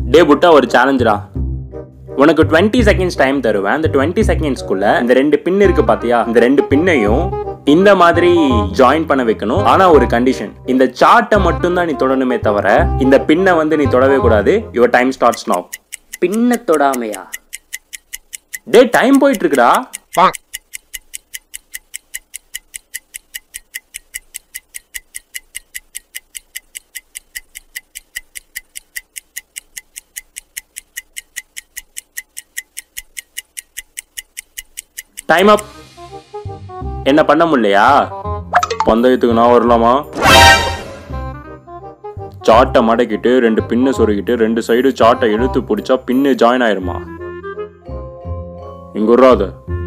டே புட்டா ஒரு சேலஞ்சுடா உனக்கு டுவெண்ட்டி செகண்ட்ஸ் டைம் தருவேன் அந்த டுவெண்ட்டி செகண்ட்ஸ்க்குள்ள இந்த ரெண்டு பின் இருக்கு பாத்தியா இந்த ரெண்டு பின்னையும் இந்த மாதிரி ஜாயின் பண்ண வைக்கணும் ஆனா ஒரு கண்டிஷன் இந்த சார்ட்டை மட்டும் தான் நீ தொடணுமே தவிர இந்த பின்னை வந்து நீ தொடவே கூடாது யுவர் டைம் ஸ்டார்ட்ஸ் நவ் பின்ன தொடாமையா டே டைம் போயிட்டு இருக்குடா டைம் அப் என்ன பண்ண முடியலையா பந்தயத்துக்கு நான் வரலாமா சாட்டை மடக்கிட்டு ரெண்டு பின்னு சொருகிட்டு ரெண்டு சைடு சாட்டை இழுத்து பிடிச்சா பின்னு ஜாயின் ஆயிருமா இங்க விட்றாத